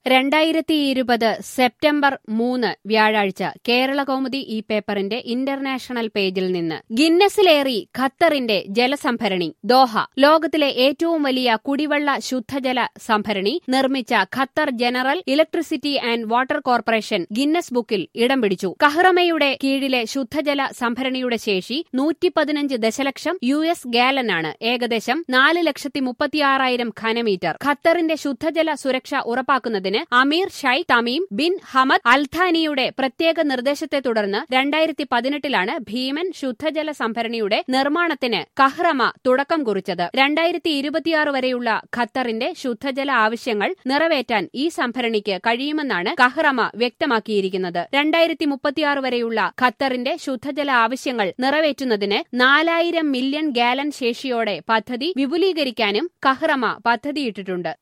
രണ്ടായിരത്തി ഇരുപത് സെപ്റ്റംബർ മൂന്ന് വ്യാഴാഴ്ച കേരള കൗമുദി ഈ പേപ്പറിന്റെ ഇന്റർനാഷണൽ പേജിൽ നിന്ന് ഗിന്നസിലേറി ഖത്തറിന്റെ ജലസംഭരണി ദോഹ ലോകത്തിലെ ഏറ്റവും വലിയ കുടിവെള്ള ശുദ്ധജല സംഭരണി നിർമ്മിച്ച Qatar general electricity and water corporation Guinness ബുക്കിൽ ഇടം പിടിച്ചു കഹ്റമയുടെ കീഴിലെ ശുദ്ധജല സംഭരണിയുടെ ശേഷി നൂറ്റി പതിനഞ്ച് ദശലക്ഷം യു എസ് ഗാലനാണ് ഏകദേശം നാല് ലക്ഷത്തി മുപ്പത്തിയാറായിരം ഘനമീറ്റർ ഖത്തറിന്റെ ശുദ്ധജല സുരക്ഷ ഉറപ്പാക്കുന്നതിന് അമീർ ഷൈഖ് തമീം ബിൻ ഹമദ് അൽഥാനിയുടെ പ്രത്യേക നിർദ്ദേശത്തെ തുടർന്ന് രണ്ടായിരത്തി പതിനെട്ടിലാണ് ഭീമൻ ശുദ്ധജല സംഭരണിയുടെ നിർമ്മാണത്തിന് കഹ്റമ തുടക്കം കുറിച്ചത് രണ്ടായിരത്തി ഇരുപത്തിയാറ് വരെയുള്ള ഖത്തറിന്റെ ശുദ്ധജല ആവശ്യങ്ങൾ നിറവേറ്റാൻ ഈ സംഭരണിക്ക് കഴിയുമെന്നാണ് കഹ്റമ വ്യക്തമാക്കിയിരിക്കുന്നത് രണ്ടായിരത്തി മുപ്പത്തിയാറ് വരെയുള്ള ഖത്തറിന്റെ ശുദ്ധജല ആവശ്യങ്ങൾ നിറവേറ്റുന്നതിന് നാലായിരം മില്യൺ ഗാലൻ ശേഷിയോടെ പദ്ധതി വിപുലീകരിക്കാനും കഹ്റമ പദ്ധതിയിട്ടിട്ടുണ്ട്